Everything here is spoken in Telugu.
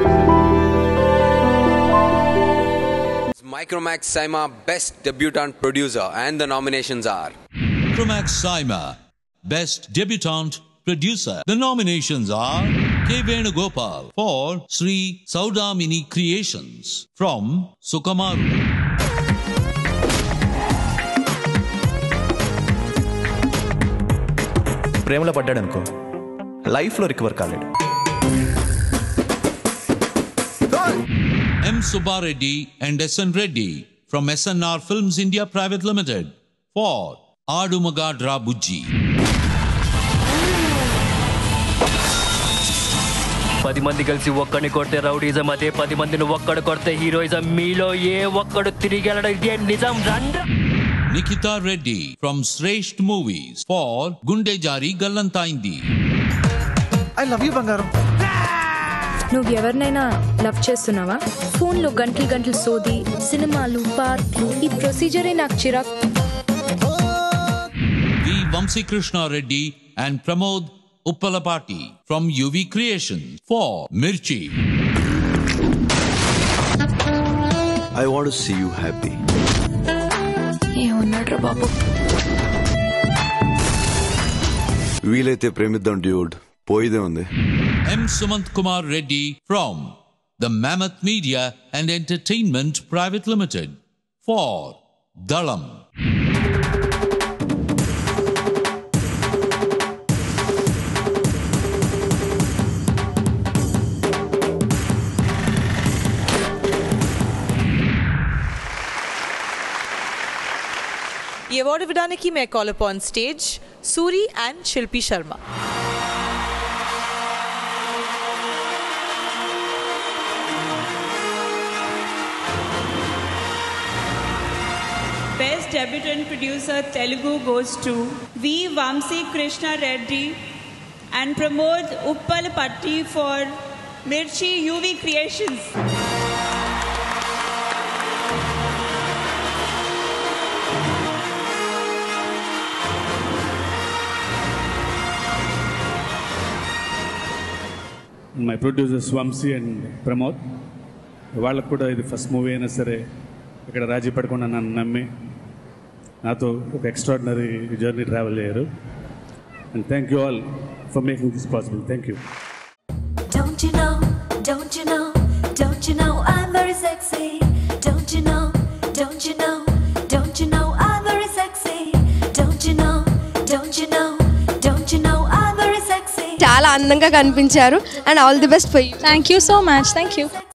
Micromax Saima Best Debutant Producer and the nominations are Cromax Saima, Best Debutant Producer. The nominations are K. Venugopal for Sri Saudamini Creations from Sukamaru. ప్రేమలో పడ్డాడు అనుకో లైఫ్లో రికవర్ కాలేడు M. Subbareddy and S.N. Reddy from SNR Films India Private Limited for Adumagadra Bujji. పది మంది కలిసి ఒక్కడిని కొడితే రౌడీజం అదే పది మందిని ఒక్కడు కొడితే హీరోయిజం మీలో ఏ ఒక్కడు తిరిగి వెళ్ళడం ఇదే నిజం రండి Nikita Reddy from Shrestha Movies for Gunde Jari Gallantaindi. I love you బంగారం నువ్వు ఎవరినైనా లవ్ చేస్తున్నావా ఫోన్లో గంటలు గంటలు సోది సినిమాలు పార్క్లు ఈ ప్రొసీజరే నాకు చిరాకు V. Vamsi Krishna Reddy and Pramod Uppalapati from UV Creation for Mirchi. I want to see you happy. ఏమన్నాడ్రా బాబు వీలైతే ప్రేమిద్దాం డ్యూడ్ పోయిదే ఉంది M. Sumant Kumar Reddy from the Mammoth Media and Entertainment Private Limited for Dalam. ఈ అవార్డు ఇవ్వడానికి may call upon stage Suri and Shilpi Sharma Best Debutant Producer Telugu goes to V. Vamsi Krishna Reddy and Pramod Uppalapatti for Mirchi UV Creations. My producers Vamsi and Pramod వాళ్ళకు కూడా ఇది ఫస్ట్ మూవీ అయినా సరే ఇక్కడ రాజీ పడకుండా నన్ను నమ్మి నాతో ఒక ఎక్స్ట్రాడినరీ జర్నీ ట్రావెల్ అయ్యారు and thank you all for making this possible thank you Don't you know, don't you know, don't you know I'm very sexy? Don't you know, don't you know, don't you know I'm very sexy? Don't you know, don't you know, don't you know I'm very sexy? చాలా అందంగా కనిపించారు and all the best for you thank you so much thank you